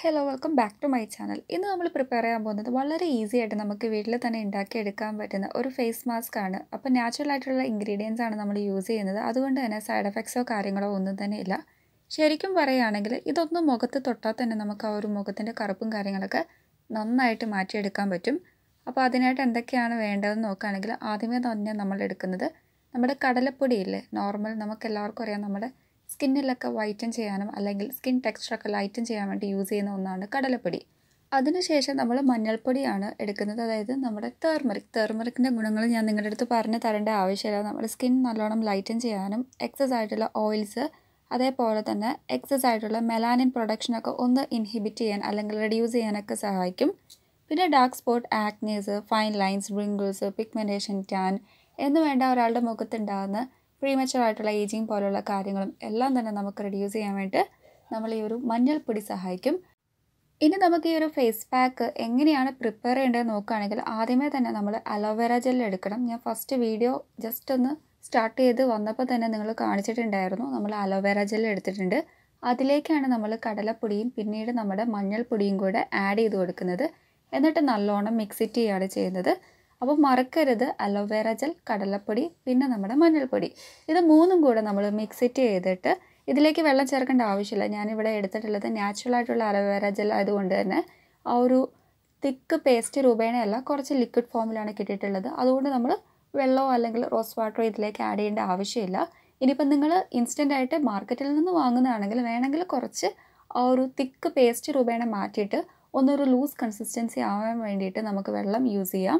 hello welcome back to my channel ഇന്ന് നമ്മൾ prepare ചെയ്യാൻ പോകുന്നത് വളരെ ഈസി ആയിട്ട് നമുക്ക് വീട്ടിൽ തന്നെ ഉണ്ടാക്കിയെടുക്കാൻ പറ്റുന്ന ഒരു ഫേസ് മാസ്ക് ആണ് അപ്പോൾ നാച്ചുറൽ ആയിട്ടുള്ള ഇൻഗ്രീഡിയൻസ് ആണ് നമ്മൾ യൂസ് ചെയ്യുന്നത് അതുകൊണ്ട് തന്നെ സൈഡ് എഫക്ട്സോ കാര്യങ്ങളോ ഒന്നും തന്നെ ഇല്ല ശരിക്കും പറയുകയാണെങ്കിൽ ഇതൊന്നും മുഖത്ത് തൊട്ടാൽ തന്നെ നമുക്ക് ആ ഒരു മുഖത്തിൻ്റെ കറുപ്പും കാര്യങ്ങളൊക്കെ നന്നായിട്ട് മാറ്റിയെടുക്കാൻ പറ്റും അപ്പോൾ അതിനായിട്ട് എന്തൊക്കെയാണ് വേണ്ടതെന്ന് നോക്കുകയാണെങ്കിൽ ആദ്യമേ തന്നെ നമ്മൾ എടുക്കുന്നത് നമ്മുടെ കടലപ്പൊടിയില്ലേ നോർമൽ നമുക്ക് എല്ലാവർക്കും അറിയാം നമ്മുടെ സ്കിന്നിലൊക്കെ വൈറ്റൻ ചെയ്യാനും അല്ലെങ്കിൽ സ്കിൻ ടെക്സ്ചറൊക്കെ ലൈറ്റൻ ചെയ്യാൻ വേണ്ടി യൂസ് ചെയ്യുന്ന ഒന്നാണ് കടലപ്പൊടി അതിനുശേഷം നമ്മൾ മഞ്ഞൾപ്പൊടിയാണ് എടുക്കുന്നത് അതായത് നമ്മുടെ തേർമറിക് തേർമറിക്കിൻ്റെ ഗുണങ്ങൾ ഞാൻ നിങ്ങളുടെ അടുത്ത് പറഞ്ഞു തരേണ്ട ആവശ്യമില്ല നമ്മുടെ സ്കിൻ നല്ലോണം ലൈറ്റൻ ചെയ്യാനും എക്സസ് ആയിട്ടുള്ള ഓയിൽസ് അതേപോലെ തന്നെ എക്സസ് ആയിട്ടുള്ള മെലാനിൻ പ്രൊഡക്ഷനൊക്കെ ഒന്ന് ഇൻഹിബിറ്റ് ചെയ്യാൻ അല്ലെങ്കിൽ റെഡ്യൂസ് ചെയ്യാനൊക്കെ സഹായിക്കും പിന്നെ dark spot acnes fine lines wrinkles pigmentation tan എന്ന് വേണ്ട ഒരാളുടെ മുഖത്തുണ്ടാകുന്ന പ്രീമച്ചർ ആയിട്ടുള്ള ഏജിങ് പോലുള്ള കാര്യങ്ങളും എല്ലാം തന്നെ നമുക്ക് റെഡ്യൂസ് ചെയ്യാൻ വേണ്ടി നമ്മൾ ഈ ഒരു മഞ്ഞൾപ്പൊടി സഹായിക്കും ഇനി നമുക്ക് ഈ ഒരു ഫേസ് പാക്ക് എങ്ങനെയാണ് പ്രിപ്പയർ ചെയ്യേണ്ടത് നോക്കുകയാണെങ്കിൽ ആദ്യമേ തന്നെ നമ്മൾ അലോവേര ജെൽ എടുക്കണം ഞാൻ ഫസ്റ്റ് വീഡിയോ ജസ്റ്റ് ഒന്ന് സ്റ്റാർട്ട് ചെയ്ത് വന്നപ്പോൾ തന്നെ നിങ്ങൾ കാണിച്ചിട്ടുണ്ടായിരുന്നു നമ്മൾ അലോവേര ജെൽ എടുത്തിട്ടുണ്ട് അതിലേക്കാണ് നമ്മൾ കടലപ്പൊടിയും പിന്നീട് നമ്മുടെ മഞ്ഞൾപ്പൊടിയും കൂടെ ആഡ് ചെയ്ത് കൊടുക്കുന്നത് എന്നിട്ട് നല്ലോണം മിക്സിറ്റ് ചെയ്യുകയാണ് ചെയ്യുന്നത് അപ്പോൾ മറക്കരുത് അലോവേര ജെൽ കടലപ്പൊടി പിന്നെ നമ്മുടെ മഞ്ഞൾപ്പൊടി ഇത് മൂന്നും കൂടെ നമ്മൾ മിക്സിറ്റ് ചെയ്തിട്ട് ഇതിലേക്ക് വെള്ളം ചേർക്കേണ്ട ആവശ്യമില്ല ഞാനിവിടെ എടുത്തിട്ടുള്ളത് നാച്ചുറൽ ആയിട്ടുള്ള അലോവേര ജെൽ ആയതുകൊണ്ട് തന്നെ ആ ഒരു തിക്ക് പേസ്റ്റ് രൂപേണയല്ല കുറച്ച് ലിക്വിഡ് ഫോമിലാണ് കിട്ടിയിട്ടുള്ളത് അതുകൊണ്ട് നമ്മൾ വെള്ളമോ അല്ലെങ്കിൽ റോസ് വാട്ടറോ ഇതിലേക്ക് ആഡ് ചെയ്യേണ്ട ആവശ്യമില്ല ഇനിയിപ്പം നിങ്ങൾ ഇൻസ്റ്റൻ്റ് ആയിട്ട് മാർക്കറ്റിൽ നിന്ന് വാങ്ങുന്നതാണെങ്കിൽ വേണമെങ്കിൽ കുറച്ച് ആ ഒരു തിക്ക് പേസ്റ്റ് രൂപേണ മാറ്റിയിട്ട് ഒന്നൊരു ലൂസ് കൺസിസ്റ്റൻസി ആവാൻ വേണ്ടിയിട്ട് നമുക്ക് വെള്ളം യൂസ് ചെയ്യാം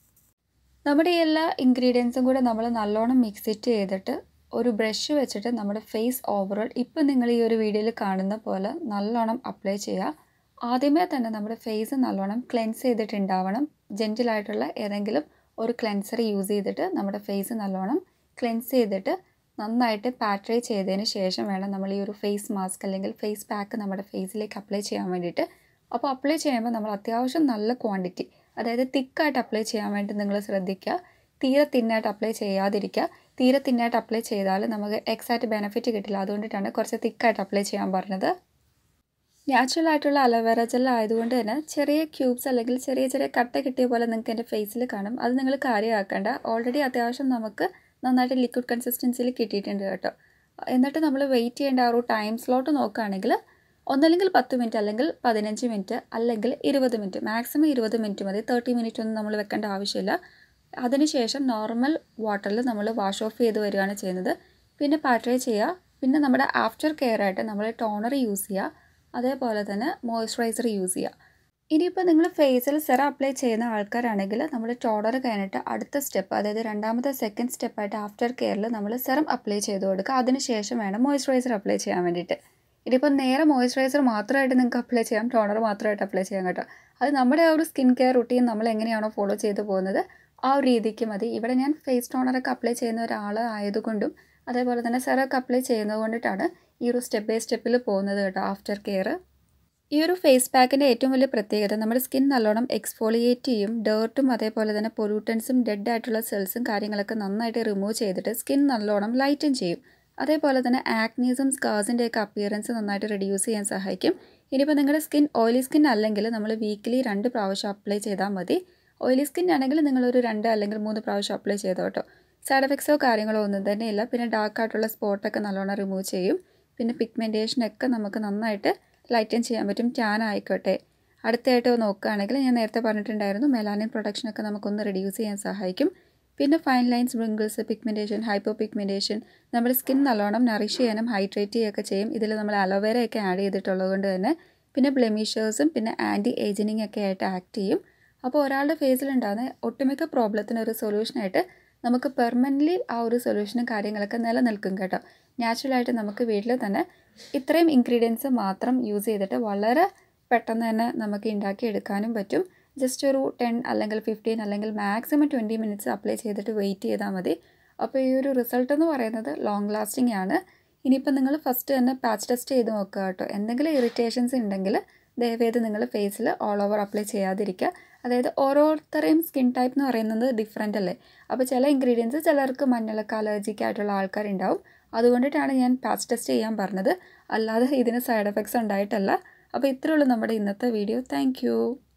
നമ്മുടെ ഈ എല്ലാ ഇൻഗ്രീഡിയൻസും കൂടെ നമ്മൾ നല്ലോണം മിക്സിറ്റ് ചെയ്തിട്ട് ഒരു ബ്രഷ് വെച്ചിട്ട് നമ്മുടെ ഫേസ് ഓവറോൾ ഇപ്പം നിങ്ങൾ ഈ ഒരു വീഡിയോയിൽ കാണുന്ന പോലെ നല്ലോണം അപ്ലൈ ചെയ്യുക ആദ്യമേ തന്നെ നമ്മുടെ ഫേസ് നല്ലോണം ക്ലെൻസ് ചെയ്തിട്ടുണ്ടാവണം ജെൻറ്റിലായിട്ടുള്ള ഏതെങ്കിലും ഒരു ക്ലെൻസർ യൂസ് ചെയ്തിട്ട് നമ്മുടെ ഫേസ് നല്ലോണം ക്ലെൻസ് ചെയ്തിട്ട് നന്നായിട്ട് പാട്രൈ ചെയ്തതിന് ശേഷം വേണം നമ്മൾ ഈ ഒരു ഫേസ് മാസ്ക് അല്ലെങ്കിൽ ഫേസ് പാക്ക് നമ്മുടെ ഫേസിലേക്ക് അപ്ലൈ ചെയ്യാൻ വേണ്ടിയിട്ട് അപ്പോൾ അപ്ലൈ ചെയ്യുമ്പോൾ നമ്മൾ അത്യാവശ്യം നല്ല ക്വാണ്ടിറ്റി അതായത് തിക്കായിട്ട് അപ്ലൈ ചെയ്യാൻ വേണ്ടി നിങ്ങൾ ശ്രദ്ധിക്കുക തീരെ തിന്നായിട്ട് അപ്ലൈ ചെയ്യാതിരിക്കുക തീരെ തിന്നായിട്ട് അപ്ലൈ ചെയ്താൽ നമുക്ക് എക്സാക്റ്റ് ബെനിഫിറ്റ് കിട്ടില്ല അതുകൊണ്ടിട്ടാണ് കുറച്ച് തിക്കായിട്ട് അപ്ലൈ ചെയ്യാൻ പറഞ്ഞത് നാച്ചുറൽ ആയിട്ടുള്ള അലോവേറ ജെൽ ആയതുകൊണ്ട് തന്നെ ചെറിയ ക്യൂബ്സ് അല്ലെങ്കിൽ ചെറിയ ചെറിയ കട്ട കിട്ടിയ പോലെ നിങ്ങൾക്ക് എൻ്റെ ഫേസിൽ കാണും അത് നിങ്ങൾ കാര്യമാക്കേണ്ട ഓൾറെഡി അത്യാവശ്യം നമുക്ക് നന്നായിട്ട് ലിക്വിഡ് കൺസിസ്റ്റൻസിയിൽ കിട്ടിയിട്ടുണ്ട് കേട്ടോ എന്നിട്ട് നമ്മൾ വെയിറ്റ് ചെയ്യേണ്ട ആ ഒരു ടൈം സ്ലോട്ട് നോക്കുകയാണെങ്കിൽ ഒന്നല്ലെങ്കിൽ പത്ത് മിനിറ്റ് അല്ലെങ്കിൽ പതിനഞ്ച് മിനിറ്റ് അല്ലെങ്കിൽ ഇരുപത് മിനിറ്റ് മാക്സിമം ഇരുപത് മിനിറ്റ് മതി തേർട്ടി മിനിറ്റ് ഒന്നും നമ്മൾ വെക്കേണ്ട ആവശ്യമില്ല അതിനുശേഷം നോർമൽ വാട്ടറിൽ നമ്മൾ വാഷ് ഓഫ് ചെയ്ത് വരികയാണ് ചെയ്യുന്നത് പിന്നെ പാട്രേ ചെയ്യുക പിന്നെ നമ്മുടെ ആഫ്റ്റർ കെയർ ആയിട്ട് നമ്മൾ ടോണർ യൂസ് ചെയ്യുക അതേപോലെ തന്നെ മോയ്സ്ചറൈസർ യൂസ് ചെയ്യുക ഇനിയിപ്പോൾ നിങ്ങൾ ഫേസിൽ സെറ അപ്ലൈ ചെയ്യുന്ന ആൾക്കാരാണെങ്കിൽ നമ്മൾ ടോണർ കഴിഞ്ഞിട്ട് അടുത്ത സ്റ്റെപ്പ് അതായത് രണ്ടാമത്തെ സെക്കൻഡ് സ്റ്റെപ്പായിട്ട് ആഫ്റ്റർ കെയറിൽ നമ്മൾ സെറം അപ്ലൈ ചെയ്ത് കൊടുക്കുക അതിനുശേഷം വേണം മോയ്സ്ചറൈസർ അപ്ലൈ ചെയ്യാൻ വേണ്ടിയിട്ട് ഇതിപ്പോൾ നേരെ മോയ്സ്ചറൈസർ മാത്രമായിട്ട് നിങ്ങൾക്ക് അപ്ലൈ ചെയ്യാം ടോണർ മാത്രമായിട്ട് അപ്ലൈ ചെയ്യാം കേട്ടോ അത് നമ്മുടെ ആ ഒരു സ്കിൻ കെയർ റുട്ടീൻ നമ്മൾ എങ്ങനെയാണോ ഫോളോ ചെയ്ത് പോകുന്നത് ആ ഒരു രീതിക്ക് മതി ഇവിടെ ഞാൻ ഫേസ് ടോണറൊക്കെ അപ്ലൈ ചെയ്യുന്ന ഒരാൾ ആയതുകൊണ്ടും അതേപോലെ തന്നെ സെറൊക്കെ അപ്ലൈ ചെയ്യുന്നത് കൊണ്ടിട്ടാണ് ഈ ഒരു സ്റ്റെപ്പ് ബൈ സ്റ്റെപ്പിൽ പോകുന്നത് കേട്ടോ ആഫ്റ്റർ കെയർ ഈ ഒരു ഫേസ് പാക്കിൻ്റെ ഏറ്റവും വലിയ പ്രത്യേകത നമ്മുടെ സ്കിൻ നല്ലോണം എക്സ്ഫോളിയേറ്റ് ചെയ്യും ഡേർട്ടും അതേപോലെ തന്നെ പൊല്യൂട്ടൻസും ഡെഡ് ആയിട്ടുള്ള സെൽസും കാര്യങ്ങളൊക്കെ നന്നായിട്ട് റിമൂവ് ചെയ്തിട്ട് സ്കിൻ നല്ലോണം ലൈറ്റൻ ചെയ്യും അതേപോലെ തന്നെ ആക്നീസും സ്കാസിൻ്റെ ഒക്കെ അപ്പിയറൻസ് നന്നായിട്ട് റെഡ്യൂസ് ചെയ്യാൻ സഹായിക്കും ഇനിയിപ്പോൾ നിങ്ങളുടെ സ്കിൻ ഓയിലി സ്കിൻ അല്ലെങ്കിൽ നമ്മൾ വീക്കിലി രണ്ട് പ്രാവശ്യം അപ്ലൈ ചെയ്താൽ മതി ഓയിലി സ്കിൻ ആണെങ്കിൽ നിങ്ങളൊരു രണ്ട് അല്ലെങ്കിൽ മൂന്ന് പ്രാവശ്യം അപ്ലൈ ചെയ്തോ കേട്ടോ സൈഡ് എഫക്ട്സോ കാര്യങ്ങളോ ഒന്നും തന്നെ ഇല്ല പിന്നെ ഡാർക്ക് ആയിട്ടുള്ള സ്പോട്ടൊക്കെ നല്ലോണം റിമൂവ് ചെയ്യും പിന്നെ പിഗ്മെൻറ്റേഷനൊക്കെ നമുക്ക് നന്നായിട്ട് ലൈറ്റൻ ചെയ്യാൻ പറ്റും ടാൻ ആയിക്കോട്ടെ അടുത്തായിട്ട് നോക്കുകയാണെങ്കിൽ ഞാൻ നേരത്തെ പറഞ്ഞിട്ടുണ്ടായിരുന്നു മെലാനിൻ പ്രൊഡക്ഷനൊക്കെ നമുക്കൊന്ന് റെഡ്യൂസ് ചെയ്യാൻ സഹായിക്കും പിന്നെ fine lines wrinkles pigmentation hypo pigmentation നമ്മുടെ സ്കിൻ നല്ലോണം നറിഷ് ചെയ്യാനും ഹൈഡ്രേറ്റ് ചെയ്യുകയൊക്കെ ചെയ്യും ഇതിൽ നമ്മൾ അലോവേരയൊക്കെ ആഡ് ചെയ്തിട്ടുള്ളത് കൊണ്ട് തന്നെ പിന്നെ ബ്ലെമിഷേഴ്സും പിന്നെ ആൻറ്റി ഏജിനിങ് ഒക്കെ ആയിട്ട് ആക്ട് ചെയ്യും അപ്പോൾ ഒരാളുടെ ഫേസിലുണ്ടാകുന്ന ഒട്ടുമിക്ക പ്രോബ്ലത്തിന് ഒരു സൊല്യൂഷനായിട്ട് നമുക്ക് പെർമനൻ്റ്ലി ആ ഒരു സൊല്യൂഷനും കാര്യങ്ങളൊക്കെ നിലനിൽക്കും കേട്ടോ നാച്ചുറലായിട്ട് നമുക്ക് വീട്ടിൽ തന്നെ ഇത്രയും ഇൻഗ്രീഡിയൻസ് മാത്രം യൂസ് ചെയ്തിട്ട് വളരെ പെട്ടെന്ന് തന്നെ നമുക്ക് ഉണ്ടാക്കി എടുക്കാനും പറ്റും ജസ്റ്റ് ഒരു ടെൻ അല്ലെങ്കിൽ ഫിഫ്റ്റീൻ അല്ലെങ്കിൽ മാക്സിമം ട്വൻറ്റി മിനിറ്റ്സ് അപ്ലൈ ചെയ്തിട്ട് വെയിറ്റ് ചെയ്താൽ മതി അപ്പോൾ ഈ ഒരു റിസൾട്ട് എന്ന് പറയുന്നത് ലോങ് ലാസ്റ്റിംഗ് ആണ് ഇനിയിപ്പോൾ നിങ്ങൾ ഫസ്റ്റ് തന്നെ പാച്ച് ടെസ്റ്റ് ചെയ്ത് നോക്കുക കേട്ടോ എന്തെങ്കിലും ഇറിറ്റേഷൻസ് ഉണ്ടെങ്കിൽ ദയവേത് നിങ്ങൾ ഫേസിൽ ഓൾ ഓവർ അപ്ലൈ ചെയ്യാതിരിക്കുക അതായത് ഓരോരുത്തരെയും സ്കിൻ ടൈപ്പ് എന്ന് പറയുന്നത് ഡിഫറെൻ്റ് അല്ലേ അപ്പോൾ ചില ഇൻഗ്രീഡിയൻസ് ചിലർക്ക് മഞ്ഞളൊക്കെ അലർജിക്ക് ആയിട്ടുള്ള ആൾക്കാരുണ്ടാവും അതുകൊണ്ടിട്ടാണ് ഞാൻ പാച്ച് ടെസ്റ്റ് ചെയ്യാൻ പറഞ്ഞത് അല്ലാതെ ഇതിന് സൈഡ് എഫക്ട്സ് ഉണ്ടായിട്ടല്ല അപ്പോൾ ഇത്രയേ ഉള്ളൂ നമ്മുടെ ഇന്നത്തെ വീഡിയോ താങ്ക്